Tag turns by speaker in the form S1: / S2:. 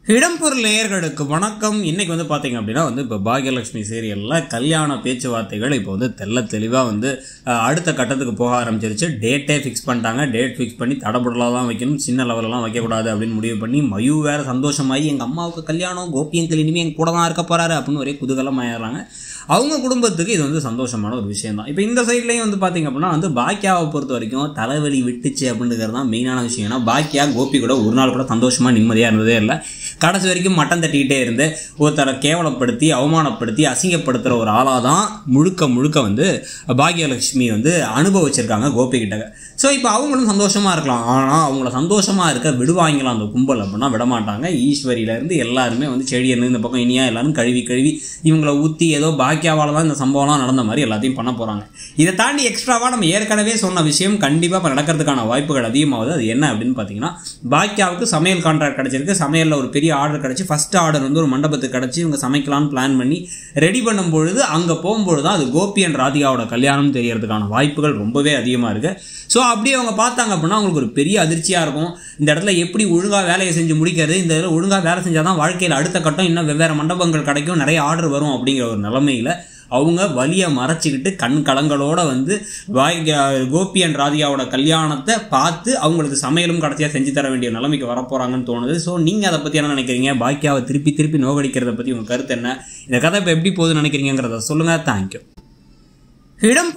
S1: இடம்பொருள் நேயர்களுக்கு வணக்கம் இன்னைக்கு வந்து பார்த்தீங்க அப்படின்னா வந்து இப்போ பாக்யலட்சுமி சீரியலில் கல்யாண பேச்சுவார்த்தைகள் இப்போ வந்து தெள்ள தெளிவாக வந்து அஹ், அடுத்த கட்டத்துக்கு போக ஆரம்பிச்சிருச்சு டேட்டே ஃபிக்ஸ் பண்ணிட்டாங்க டேட் ஃபிக்ஸ் பண்ணி தடபுடலாக தான் வைக்கணும் சின்ன லெவலெலாம் வைக்கக்கூடாது அப்படின்னு முடிவு பண்ணி மயு வேறு சந்தோஷமாகி எங்கள் அம்மாவுக்கு கல்யாணம் கோபியங்கள் இனிமேல் எங்கள் கூட தான் இருக்க போகிறாரு அப்படின்னு ஒரே குதூகலமாயிடுறாங்க அவங்க குடும்பத்துக்கு இது வந்து சந்தோஷமான ஒரு விஷயம் தான் இப்போ இந்த சைட்லேயும் வந்து பார்த்தீங்க அப்படின்னா வந்து பாக்கியாவை பொறுத்த வரைக்கும் தலைவலி விட்டுச்சு அப்படிங்கிறது தான் மெயினான விஷயம் ஏன்னா பாக்கியா கோபி கூட ஒரு நாள் கூட சந்தோஷமாக நிம்மதியாக இருந்ததே இல்லை கடைசி வரைக்கும் மட்டம் தட்டிக்கிட்டே இருந்து ஒருத்தரை கேவலப்படுத்தி அவமானப்படுத்தி அசிங்கப்படுத்துகிற ஒரு ஆளாக தான் முழுக்க முழுக்க வந்து பாக்யலட்சுமி வந்து அனுபவிச்சிருக்காங்க கோபி கிட்ட ஸோ இப்போ அவங்களும் சந்தோஷமாக இருக்கலாம் ஆனால் அவங்கள சந்தோஷமாக இருக்க விடுவாங்களாம் அந்த கும்பல் அப்படின்னா விட மாட்டாங்க ஈஸ்வரியிலேருந்து எல்லாருமே வந்து செடியிலேருந்து இந்த பக்கம் இனியா எல்லாரும் கழுவி கழுவி இவங்கள ஊற்றி ஏதோ பாக்கியாவால் தான் இந்த சம்பவம்லாம் நடந்த மாதிரி எல்லாத்தையும் பண்ண போகிறாங்க இதை தாண்டி எக்ஸ்ட்ராவாக நம்ம ஏற்கனவே சொன்ன விஷயம் கண்டிப்பாக இப்போ நடக்கிறதுக்கான வாய்ப்புகள் அதிகமாகுது அது என்ன அப்படின்னு பார்த்தீங்கன்னா பாக்கியாவுக்கு சமையல் கான்ட்ராக்ட் கிடச்சிருக்கு சமையலில் ஒரு பெரிய ஆர்டர் கிடச்சி ஃபஸ்ட் ஆர்டர் வந்து ஒரு மண்டபத்துக்கு கிடச்சி இவங்க சமைக்கலாம்னு பிளான் பண்ணி ரெடி பண்ணும் பொழுது அங்கே போகும்பொழுது தான் அது கோபி அண்ட் ராதிகாவோட கல்யாணம் தெரியறதுக்கான வாய்ப்புகள் ரொம்பவே அதிகமாக இருக்குது ஸோ அப்படியே அவங்க பார்த்தாங்க அப்படின்னா அவங்களுக்கு ஒரு பெரிய அதிர்ச்சியாக இருக்கும் இந்த இடத்துல எப்படி ஒழுங்காக வேலையை செஞ்சு முடிக்கிறது இந்த இதில் ஒழுங்காக வேலை செஞ்சால் தான் வாழ்க்கையில் அடுத்த கட்டம் இன்னும் வெவ்வேறு மண்டபங்கள் கிடைக்கும் நிறைய ஆர்டர் வரும் அப்படிங்கிற ஒரு நிலமையில் அவங்க வலியை மறைச்சிக்கிட்டு கண் கலங்களோட வந்து வாய் கோபி அண்ட் ராதிகாவோட கல்யாணத்தை பார்த்து அவங்களுக்கு சமையலும் கடைசியாக செஞ்சு தர வேண்டிய நிலைமைக்கு வரப்போகிறாங்கன்னு தோணுது ஸோ நீங்கள் அதை பற்றி என்ன நினைக்கிறீங்க பாக்கியாவை திருப்பி திருப்பி நோகடிக்கிறத பற்றி உங்கள் கருத்து என்ன இந்த கதை இப்போ எப்படி போகுதுன்னு நினைக்கிறீங்கிறத சொல்லுங்கள் தேங்க்யூ இடம்